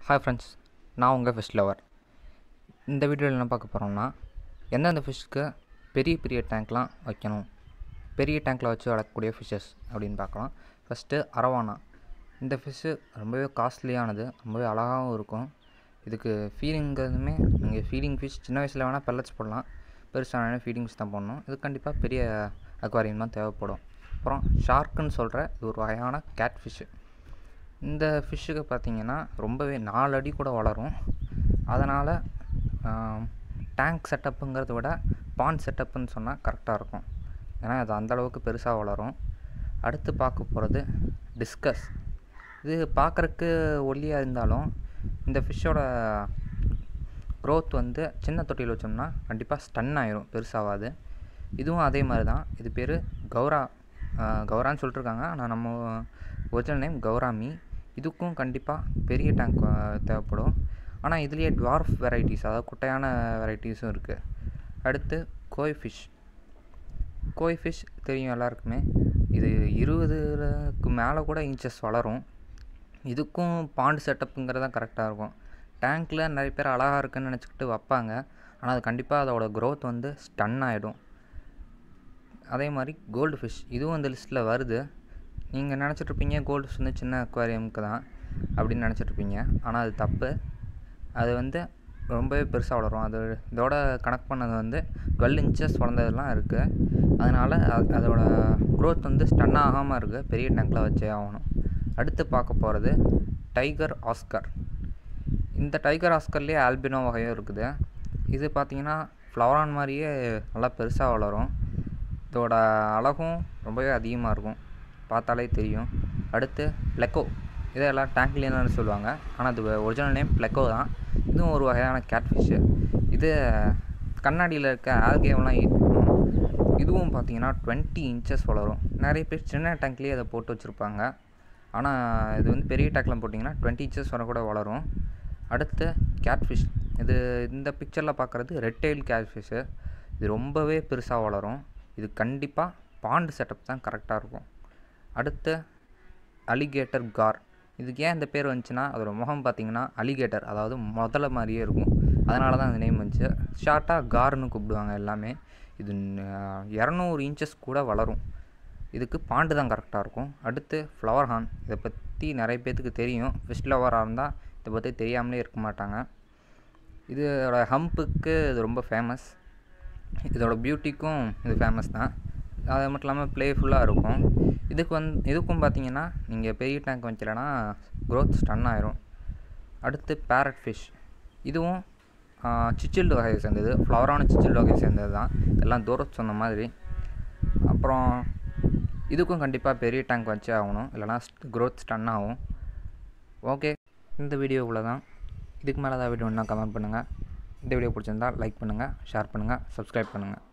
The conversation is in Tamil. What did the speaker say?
ஹாய் ஃப்ரெண்ட்ஸ் நான் உங்கள் ஃபிஷ் லவர் இந்த வீடியோவில் என்ன பார்க்க போகிறோம்னா எந்தெந்த ஃபிஷ்க்கு பெரிய பெரிய டேங்க்லாம் வைக்கணும் பெரிய டேங்க்கில் வச்சு வளர்க்கக்கூடிய ஃபிஷ்ஷஸ் அப்படின்னு பார்க்கலாம் ஃபஸ்ட்டு அரவானா இந்த ஃபிஷ்ஷு ரொம்பவே காஸ்ட்லியானது ரொம்பவே அழகாகவும் இருக்கும் இதுக்கு ஃபீடிங்கிறதுமே நீங்கள் ஃபீடிங் ஃபிஷ் சின்ன வயசில் வேணால் பெல்லட்ஸ் போடலாம் பெருசான ஃபீடிங் ஃபிஷ் தான் போடணும் இது கண்டிப்பாக பெரிய அக்வாரியம் தான் தேவைப்படும் அப்புறம் ஷார்க்குன்னு சொல்கிற இது ஒரு வகையான கேட் ஃபிஷ்ஷு இந்த ஃபிஷ்ஷுக்கு பார்த்தீங்கன்னா ரொம்பவே நாலு அடி கூட வளரும் அதனால் டேங்க் செட்டப்புங்கிறத விட பாண்ட் செட்டப்புன்னு சொன்னால் கரெக்டாக இருக்கும் ஏன்னா அது அந்தளவுக்கு பெருசாக வளரும் அடுத்து பார்க்க போகிறது டிஸ்கஸ் இது பார்க்குறக்கு ஒல்லியாக இருந்தாலும் இந்த ஃபிஷ்ஷோட க்ரோத் வந்து சின்ன தொட்டியில் வச்சோம்னா கண்டிப்பாக ஸ்டன் ஆயிரும் பெருசாகாது இதுவும் அதே மாதிரி தான் இது பேர் கௌரா கௌரான்னு சொல்லிட்டுருக்காங்க ஆனால் நம்ம ஒரிஜினல் நேம் கௌராமி இதுக்கும் கண்டிப்பாக பெரிய டேங்க் தேவைப்படும் ஆனால் இதுலேயே டுவார்ஃப் வெரைட்டிஸ் அதாவது குட்டையான வெரைட்டிஸும் இருக்குது அடுத்து கோய் ஃபிஷ் கோய் ஃபிஷ் தெரியும் எல்லாருக்குமே இது இருபதுக்கு மேலே கூட இன்ச்சஸ் வளரும் இதுக்கும் பாண்டு செட்டப்புங்கிறது தான் கரெக்டாக இருக்கும் டேங்க்கில் நிறைய பேர் அழகாக இருக்குன்னு நினச்சிக்கிட்டு வைப்பாங்க ஆனால் அது கண்டிப்பாக அதோட க்ரோத் வந்து ஸ்டன் ஆகிடும் அதே மாதிரி கோல்டு ஃபிஷ் இதுவும் இந்த லிஸ்ட்டில் வருது நீங்கள் நினச்சிட்ருப்பீங்க கோல்டு ஃபிஷ் வந்து சின்ன அக்வாரியமுக்கு தான் அப்படின்னு நினச்சிட்ருப்பீங்க ஆனால் அது தப்பு அது வந்து ரொம்பவே பெருசாக வளரும் அது இதோட கனெக்ட் பண்ணது வந்து டுவெல் இன்ச்சஸ் வளர்ந்ததெல்லாம் இருக்குது அதனால் அதோட க்ரோத் வந்து ஸ்டன் ஆகாமல் இருக்குது பெரிய டேங்க்கில் வச்சே ஆகணும் அடுத்து பார்க்க போகிறது டைகர் ஆஸ்கர் இந்த டைகர் ஆஸ்கர்லேயே ஆல்பினோ வகையும் இருக்குது இது பார்த்திங்கன்னா ஃப்ளவரான் மாதிரியே நல்லா பெருசாக வளரும் இதோட அழகும் ரொம்பவே அதிகமாக இருக்கும் பார்த்தாலே தெரியும் அடுத்து ப்ளெக்கோ இதெல்லாம் டேங்க்லேன்னு சொல்லுவாங்க ஆனால் அது ஒரிஜினல் நேம் ப்ளெக்கோ தான் இதுவும் ஒரு வகையான கேட் ஃபிஷ்ஷு இது கண்ணாடியில் இருக்க ஆல்கேவெலாம் ஈட் பண்ணும் இதுவும் பார்த்தீங்கன்னா டுவெண்ட்டி இன்ச்சஸ் வளரும் நிறைய பேர் சின்ன டேங்க்லேயே அதை போட்டு வச்சுருப்பாங்க ஆனால் இது வந்து பெரிய டேங்க்கில் போட்டிங்கன்னா டுவெண்ட்டி இன்ச்சஸ் வரை கூட வளரும் அடுத்து கேட் ஃபிஷ் இது இந்த பிக்சரில் பார்க்குறது ரெட் டெயில் கேட் ஃபிஷ்ஷு இது ரொம்பவே பெருசாக வளரும் இது கண்டிப்பாக பாண்டு செட்டப் தான் கரெக்டாக இருக்கும் அடுத்து அலிகேட்டர் கார் இதுக்கு ஏன் இந்த பேர் வந்துச்சுன்னா அதோட முகம் பார்த்திங்கன்னா அலிகேட்டர் அதாவது முதல்ல மாதிரியே இருக்கும் அதனால தான் அந்த நேம் வந்துச்சு ஷார்ட்டாக கார்னு கூப்பிடுவாங்க எல்லாமே இது இரநூறு இன்ச்சஸ் கூட வளரும் இதுக்கு பாண்டு தான் கரெக்டாக இருக்கும் அடுத்து ஃப்ளவர் ஹார்ன் இதை பற்றி நிறைய பேர்த்துக்கு தெரியும் ஃபிஷ் லவராக இருந்தால் இதை பற்றி தெரியாமலே இருக்க மாட்டாங்க இதோட ஹம்புக்கு இது ரொம்ப ஃபேமஸ் இதோட பியூட்டிக்கும் இது ஃபேமஸ் தான் அது மட்டும் இல்லாமல் ப்ளேஃபுல்லாக இருக்கும் இதுக்கு வந்து இதுக்கும் பார்த்தீங்கன்னா நீங்கள் பெரிய டேங்க் வைக்கலன்னா க்ரோத் ஸ்டன் ஆயிரும் அடுத்து பேரட் ஃபிஷ் இதுவும் சிச்சில்டு வகையை சேர்ந்தது ஃப்ளவரான சிச்சில்டு வகையை சேர்ந்தது தான் எல்லாம் தூரத்து சொன்ன மாதிரி அப்புறம் இதுக்கும் கண்டிப்பாக பெரிய டேங்க் வச்சே ஆகணும் இல்லைனா க்ரோத் ஸ்டன் ஆகும் ஓகே இந்த வீடியோக்குள்ளே தான் இதுக்கு மேலே ஏதாவது வீடியோ வேணால் கமெண்ட் பண்ணுங்கள் இந்த வீடியோ பிடிச்சிருந்தால் லைக் பண்ணுங்கள் ஷேர் பண்ணுங்கள் சப்ஸ்கிரைப் பண்ணுங்கள்